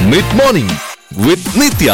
mid morning വിത്ത് നിത്യ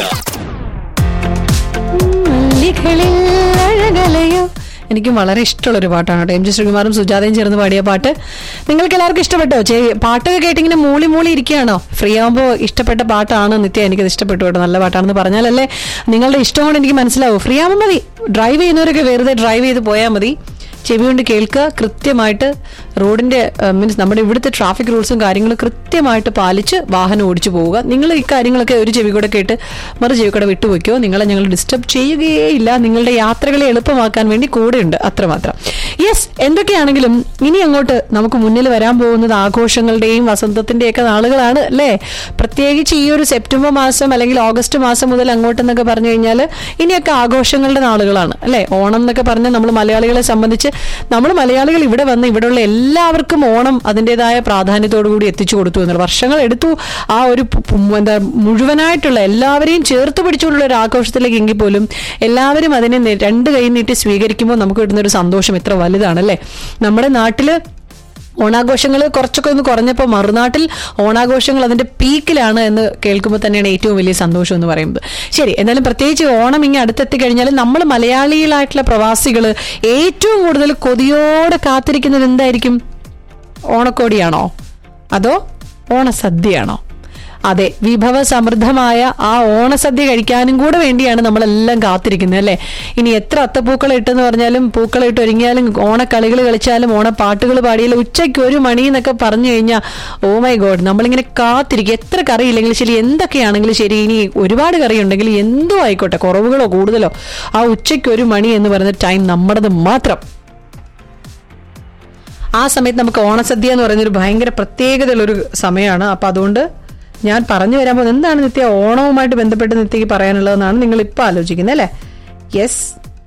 മല്ലികളിൽ അഴകലയോ എനിക്കും വളരെ ഇഷ്ടമുള്ള ഒരു പാട്ടാണ് കേട്ടോ എം ജി ശ്രീകുമാറും സുജാതയും ചേർന്ന് പാടിയ പാട്ട് നിങ്ങൾക്ക് എല്ലാവർക്കും ഇഷ്ടപ്പെട്ടോ ചേ പാട്ടൊക്കെ കേട്ടിങ്ങനെ മൂളി മൂളി ഇരിക്കുകയാണോ ഫ്രീ ആകുമ്പോൾ ഇഷ്ടപ്പെട്ട പാട്ടാണ് നിത്യ എനിക്കത് ഇഷ്ടപ്പെട്ടു കേട്ടോ നല്ല പാട്ടാണെന്ന് പറഞ്ഞാലല്ലേ നിങ്ങളുടെ ഇഷ്ടം കൊണ്ട് എനിക്ക് മനസ്സിലാവും ഫ്രീ ആകുമ്പോൾ മതി ഡ്രൈവ് ചെയ്യുന്നവരൊക്കെ വെറുതെ ഡ്രൈവ് ചെയ്ത് പോയാൽ മതി ചെവി കൊണ്ട് കേൾക്കുക കൃത്യമായിട്ട് റോഡിന്റെ മീൻസ് നമ്മുടെ ഇവിടുത്തെ ട്രാഫിക് റൂൾസും കാര്യങ്ങളും കൃത്യമായിട്ട് പാലിച്ച് വാഹനം ഓടിച്ചു പോവുക നിങ്ങൾ ഈ കാര്യങ്ങളൊക്കെ ഒരു ചെവി കൂടെ കേട്ട് മറു ചെവി കൂടെ വിട്ടുവയ്ക്കോ നിങ്ങളെ ഞങ്ങൾ ഡിസ്റ്റർബ് ചെയ്യുകയേ ഇല്ല നിങ്ങളുടെ യാത്രകളെ എളുപ്പമാക്കാൻ വേണ്ടി കൂടെയുണ്ട് അത്രമാത്രം യെസ് എന്തൊക്കെയാണെങ്കിലും ഇനി അങ്ങോട്ട് നമുക്ക് മുന്നിൽ വരാൻ പോകുന്നത് ആഘോഷങ്ങളുടെയും വസന്തത്തിന്റെയൊക്കെ നാളുകളാണ് അല്ലേ പ്രത്യേകിച്ച് ഈ ഒരു സെപ്റ്റംബർ മാസം അല്ലെങ്കിൽ ഓഗസ്റ്റ് മാസം മുതൽ അങ്ങോട്ടെന്നൊക്കെ പറഞ്ഞു കഴിഞ്ഞാൽ ഇനിയൊക്കെ ആഘോഷങ്ങളുടെ നാളുകളാണ് അല്ലേ ഓണം എന്നൊക്കെ പറഞ്ഞാൽ നമ്മൾ മലയാളികളെ സംബന്ധിച്ച് നമ്മൾ മലയാളികൾ ഇവിടെ വന്ന് ഇവിടെയുള്ള എല്ലാവർക്കും ഓണം അതിൻ്റെതായ പ്രാധാന്യത്തോടു കൂടി എത്തിച്ചു കൊടുത്തു എന്നുള്ള വർഷങ്ങൾ എടുത്തു ആ ഒരു പു- പു- എന്താ മുഴുവനായിട്ടുള്ള എല്ലാവരെയും ചേർത്ത് പിടിച്ചുകൊണ്ടുള്ള ഒരു ആഘോഷത്തിലേക്ക് എങ്കിൽ പോലും എല്ലാവരും അതിനെ നെ- രണ്ട് കൈ നീട്ടി സ്വീകരിക്കുമ്പോൾ നമുക്ക് കിട്ടുന്ന ഒരു സന്തോഷം ഇത്ര വലുതാണല്ലേ നമ്മുടെ നാട്ടില് ഓണാഘോഷങ്ങൾ കുറച്ചൊക്കെ ഒന്ന് കുറഞ്ഞപ്പോൾ മറുനാട്ടിൽ ഓണാഘോഷങ്ങൾ അതിന്റെ പീക്കിലാണ് എന്ന് കേൾക്കുമ്പോൾ തന്നെയാണ് ഏറ്റവും വലിയ സന്തോഷം എന്ന് പറയുന്നത് ശരി എന്നാലും പ്രത്യേകിച്ച് ഓണം ഇങ്ങനെ അടുത്തെത്തി കഴിഞ്ഞാൽ നമ്മൾ മലയാളികളായിട്ടുള്ള പ്രവാസികൾ ഏറ്റവും കൂടുതൽ കൊതിയോടെ കാത്തിരിക്കുന്നത് എന്തായിരിക്കും ഓണക്കോടിയാണോ അതോ ഓണസദ്യയാണോ അതെ വിഭവ സമൃദ്ധമായ ആ ഓണസദ്യ കഴിക്കാനും കൂടെ വേണ്ടിയാണ് നമ്മളെല്ലാം കാത്തിരിക്കുന്നത് അല്ലേ ഇനി എത്ര അത്തപ്പൂക്കൾ ഇട്ടെന്ന് പറഞ്ഞാലും പൂക്കൾ ഇട്ട് ഒരുങ്ങിയാലും ഓണക്കളികൾ കളിച്ചാലും ഓണപ്പാട്ടുകൾ പാടിയാലും ഉച്ചയ്ക്ക് ഒരു മണി എന്നൊക്കെ പറഞ്ഞു കഴിഞ്ഞാൽ ഓ മൈ ഗോഡ് നമ്മളിങ്ങനെ കാത്തിരിക്കും എത്ര കറി ഇല്ലെങ്കിലും ശരി എന്തൊക്കെയാണെങ്കിലും ശരി ഇനി ഒരുപാട് കറി ഉണ്ടെങ്കിൽ എന്തോ ആയിക്കോട്ടെ കുറവുകളോ കൂടുതലോ ആ ഉച്ചയ്ക്ക് ഒരു മണി എന്ന് പറയുന്ന ടൈം നമ്മുടേത് മാത്രം ആ സമയത്ത് നമുക്ക് ഓണസദ്യ എന്ന് പറയുന്ന ഒരു ഭയങ്കര പ്രത്യേകതയുള്ളൊരു സമയമാണ് അപ്പൊ അതുകൊണ്ട് ഞാൻ പറഞ്ഞു വരാൻ പോകുന്നത് എന്താണ് നിത്യ ഓണവുമായിട്ട് ബന്ധപ്പെട്ട് നിത്യക്ക് പറയാനുള്ളതെന്നാണ് നിങ്ങൾ ഇപ്പൊ ആലോചിക്കുന്നത് അല്ലേ യെസ്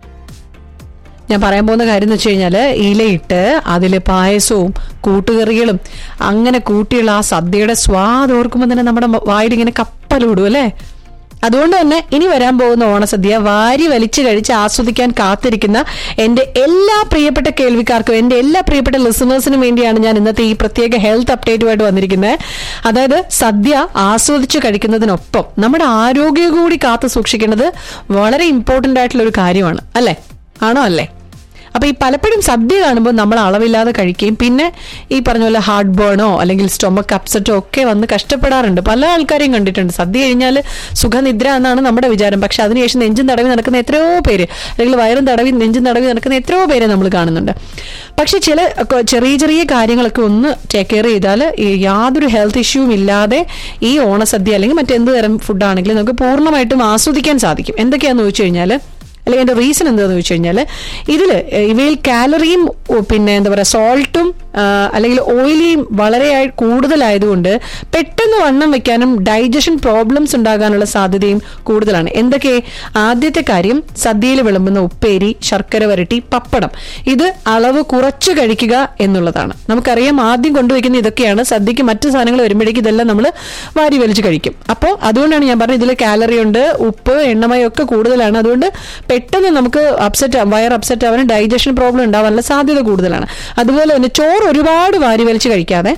ഞാൻ പറയാൻ പോകുന്ന കാര്യം എന്ന് വെച്ച് കഴിഞ്ഞാല് ഇലയിട്ട് അതിൽ പായസവും കൂട്ടുകറികളും അങ്ങനെ കൂട്ടിയുള്ള ആ സദ്യയുടെ സ്വാദ് ഓർക്കുമ്പോൾ തന്നെ നമ്മുടെ വായിൽ ഇങ്ങനെ കപ്പലിടും അല്ലേ അതുകൊണ്ട് തന്നെ ഇനി വരാൻ പോകുന്ന ഓണസദ്യ വാരി വലിച്ചു കഴിച്ച് ആസ്വദിക്കാൻ കാത്തിരിക്കുന്ന എന്റെ എല്ലാ പ്രിയപ്പെട്ട കേൾവിക്കാർക്കും എന്റെ എല്ലാ പ്രിയപ്പെട്ട ലിസണേഴ്സിനും വേണ്ടിയാണ് ഞാൻ ഇന്നത്തെ ഈ പ്രത്യേക ഹെൽത്ത് അപ്ഡേറ്റുമായിട്ട് വന്നിരിക്കുന്നത് അതായത് സദ്യ ആസ്വദിച്ച് കഴിക്കുന്നതിനൊപ്പം നമ്മുടെ ആരോഗ്യം കൂടി കാത്തു സൂക്ഷിക്കേണ്ടത് വളരെ ഇമ്പോർട്ടന്റ് ആയിട്ടുള്ള ഒരു കാര്യമാണ് അല്ലേ ആണോ അല്ലേ അപ്പൊ ഈ പലപ്പോഴും സദ്യ കാണുമ്പോൾ നമ്മൾ അളവില്ലാതെ കഴിക്കുകയും പിന്നെ ഈ പറഞ്ഞ പോലെ ഹാർട്ട് ബേണോ അല്ലെങ്കിൽ സ്റ്റൊമക്ക് അപ്സെറ്റോ ഒക്കെ വന്ന് കഷ്ടപ്പെടാറുണ്ട് പല ആൾക്കാരെയും കണ്ടിട്ടുണ്ട് സദ്യ കഴിഞ്ഞാൽ സുഖനിദ്ര എന്നാണ് നമ്മുടെ വിചാരം പക്ഷെ അതിനുശേഷം നെഞ്ചും തടവി നടക്കുന്ന എത്രയോ പേര് അല്ലെങ്കിൽ വയറും തടവി നെഞ്ചും തടവി നടക്കുന്ന എത്രയോ പേരെ നമ്മൾ കാണുന്നുണ്ട് പക്ഷെ ചില കൊ- ചെറിയ ചെറിയ കാര്യങ്ങളൊക്കെ ഒന്ന് ടേക്ക് കെയർ ചെയ്താൽ ഈ യാതൊരു ഹെൽത്ത് ഇഷ്യൂവും ഇല്ലാതെ ഈ ഓണസദ്യ അല്ലെങ്കിൽ മറ്റെന്ത് തരം ഫുഡാണെങ്കിലും നമുക്ക് പൂർണ്ണമായിട്ടും ആസ്വദിക്കാൻ സാധിക്കും എന്തൊക്കെയാണെന്ന് ചോദിച്ചു കഴിഞ്ഞാൽ അല്ലെങ്കിൽ അതിന്റെ റീസൺ എന്താണെന്ന് വെച്ച് കഴിഞ്ഞാൽ ഇതിൽ ഇവയിൽ കാലറിയും ഉ, പിന്നെ എന്താ പറയുക സോൾട്ടും അല്ലെങ്കിൽ ഓയിലിയും വളരെ ആയി- കൂടുതലായതുകൊണ്ട് പെട്ടെന്ന് വണ്ണം വെക്കാനും ഡൈജഷൻ പ്രോബ്ലംസ് ഉണ്ടാകാനുള്ള സാധ്യതയും കൂടുതലാണ് എന്തൊക്കെ ആദ്യത്തെ കാര്യം സദ്യയിൽ വിളമ്പുന്ന ഉപ്പേരി ശർക്കര വരട്ടി പപ്പടം ഇത് അളവ് കുറച്ച് കഴിക്കുക എന്നുള്ളതാണ് നമുക്കറിയാം ആദ്യം കൊണ്ടുവയ്ക്കുന്ന ഇതൊക്കെയാണ് സദ്യക്ക് മറ്റു സാധനങ്ങൾ വരുമ്പോഴേക്കും ഇതെല്ലാം നമ്മൾ വാരി വലിച്ച് കഴിക്കും അപ്പോൾ അതുകൊണ്ടാണ് ഞാൻ പറഞ്ഞത് ഇതിൽ കാലറി ഉണ്ട് ഉപ്പ് എണ്ണമയം ഒക്കെ കൂടുതലാണ് അതുകൊണ്ട് പെട്ടെന്ന് നമുക്ക് അപ്സെറ്റ് വയർ അപ്സെറ്റ് ആവാനും ഡൈജഷൻ പ്രോബ്ലം ഉണ്ടാവാനുള്ള സാധ്യത കൂടുതലാണ് അതുപോലെ തന്നെ ചോറ് ഒരുപാട് വാരി വലിച്ച് കഴിക്കാതെ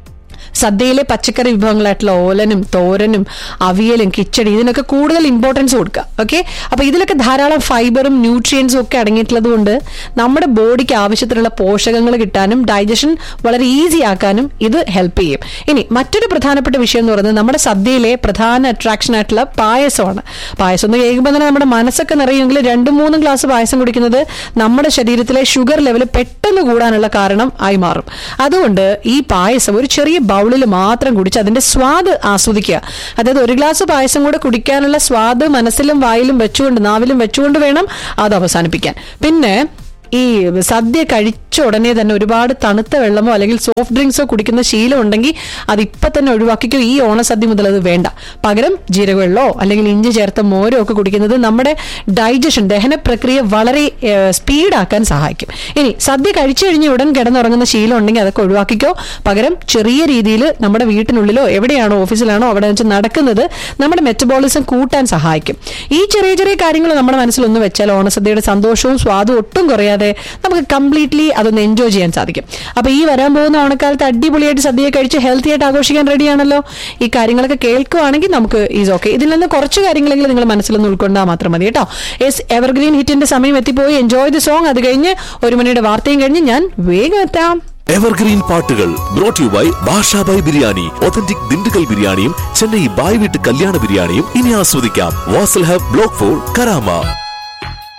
സദ്യയിലെ പച്ചക്കറി വിഭവങ്ങളായിട്ടുള്ള ഓലനും തോരനും അവിയലും കിച്ചടി ഇതിനൊക്കെ കൂടുതൽ ഇമ്പോർട്ടൻസ് കൊടുക്കുക ഓക്കെ അപ്പൊ ഇതിലൊക്കെ ധാരാളം ഫൈബറും ന്യൂട്രിയൻസും ഒക്കെ അടങ്ങിയിട്ടുള്ളത് കൊണ്ട് നമ്മുടെ ബോഡിക്ക് ആവശ്യത്തിനുള്ള പോഷകങ്ങൾ കിട്ടാനും ഡൈജഷൻ വളരെ ഈസി ആക്കാനും ഇത് ഹെൽപ്പ് ചെയ്യും ഇനി മറ്റൊരു പ്രധാനപ്പെട്ട വിഷയം എന്ന് പറയുന്നത് നമ്മുടെ സദ്യയിലെ പ്രധാന അട്രാക്ഷൻ ആയിട്ടുള്ള പായസമാണ് പായസം എന്ന് കേൾക്കുമ്പോൾ തന്നെ നമ്മുടെ മനസ്സൊക്കെ നിറയുമെങ്കിൽ രണ്ടും മൂന്നും ഗ്ലാസ് പായസം കുടിക്കുന്നത് നമ്മുടെ ശരീരത്തിലെ ഷുഗർ ലെവൽ പെട്ടെന്ന് കൂടാനുള്ള കാരണം ആയി മാറും അതുകൊണ്ട് ഈ പായസം ഒരു ചെറിയ ബൗളിൽ മാത്രം കുടിച്ച് അതിന്റെ സ്വാദ് ആസ്വദിക്കുക അതായത് ഒരു ഗ്ലാസ് പായസം കൂടെ കുടിക്കാനുള്ള സ്വാദ് മനസ്സിലും വായിലും വെച്ചുകൊണ്ട് നാവിലും വെച്ചുകൊണ്ട് വേണം അത് അവസാനിപ്പിക്കാൻ പിന്നെ ഈ സദ്യ കഴിച്ച ഉടനെ തന്നെ ഒരുപാട് തണുത്ത വെള്ളമോ അല്ലെങ്കിൽ സോഫ്റ്റ് ഡ്രിങ്ക്സോ കുടിക്കുന്ന ശീലം ഉണ്ടെങ്കിൽ അത് ഇപ്പൊ തന്നെ ഒഴിവാക്കിക്കോ ഈ ഓണസദ്യ മുതൽ അത് വേണ്ട പകരം ജീരകവെള്ളമോ അല്ലെങ്കിൽ ഇഞ്ചി ചേർത്ത മോരോ ഒക്കെ കുടിക്കുന്നത് നമ്മുടെ ഡൈജഷൻ ദഹന പ്രക്രിയ വളരെ സ്പീഡാക്കാൻ സഹായിക്കും ഇനി സദ്യ കഴിച്ചു കഴിഞ്ഞ് ഉടൻ കിടന്നുറങ്ങുന്ന ശീലം ഉണ്ടെങ്കിൽ അതൊക്കെ ഒഴിവാക്കിക്കോ പകരം ചെറിയ രീതിയിൽ നമ്മുടെ വീട്ടിനുള്ളിലോ എവിടെയാണോ ഓഫീസിലാണോ അവിടെ വെച്ച് നടക്കുന്നത് നമ്മുടെ മെറ്റബോളിസം കൂട്ടാൻ സഹായിക്കും ഈ ചെറിയ ചെറിയ കാര്യങ്ങൾ നമ്മുടെ മനസ്സിൽ ഒന്ന് വെച്ചാൽ ഓണസദ്യയുടെ സന്തോഷവും സ്വാദും ഒട്ടും കുറയാതെ ഇല്ലാതെ നമുക്ക് കംപ്ലീറ്റ്ലി അതൊന്ന് എൻജോയ് ചെയ്യാൻ സാധിക്കും അപ്പൊ ഈ വരാൻ പോകുന്ന ഓണക്കാലത്ത് അടിപൊളിയായിട്ട് സദ്യ കഴിച്ച് ഹെൽത്തി ആയിട്ട് ആഘോഷിക്കാൻ റെഡിയാണല്ലോ ഈ കാര്യങ്ങളൊക്കെ കേൾക്കുവാണെങ്കിൽ നമുക്ക് ഈസ് ഓക്കെ ഇതിൽ നിന്ന് കുറച്ച് കാര്യങ്ങളെങ്കിലും നിങ്ങൾ മനസ്സിലൊന്ന് ഉൾക്കൊണ്ടാൽ മാത്രം മതി കേട്ടോ എസ് എവർഗ്രീൻ ഹിറ്റിന്റെ സമയം എത്തിപ്പോയി എൻജോയ് ദി സോങ് അത് കഴിഞ്ഞ് ഒരു മണിയുടെ വാർത്തയും കഴിഞ്ഞ് ഞാൻ വേഗം എത്താം എവർഗ്രീൻ പാട്ടുകൾ brought you by Basha Bhai biryani authentic Dindigul ബിരിയാണിയും ചെന്നൈ ബായ് വീട്ട് കല്യാണ ബിരിയാണിയും ഇനി ആസ്വദിക്കാം Vasal hub block four Karama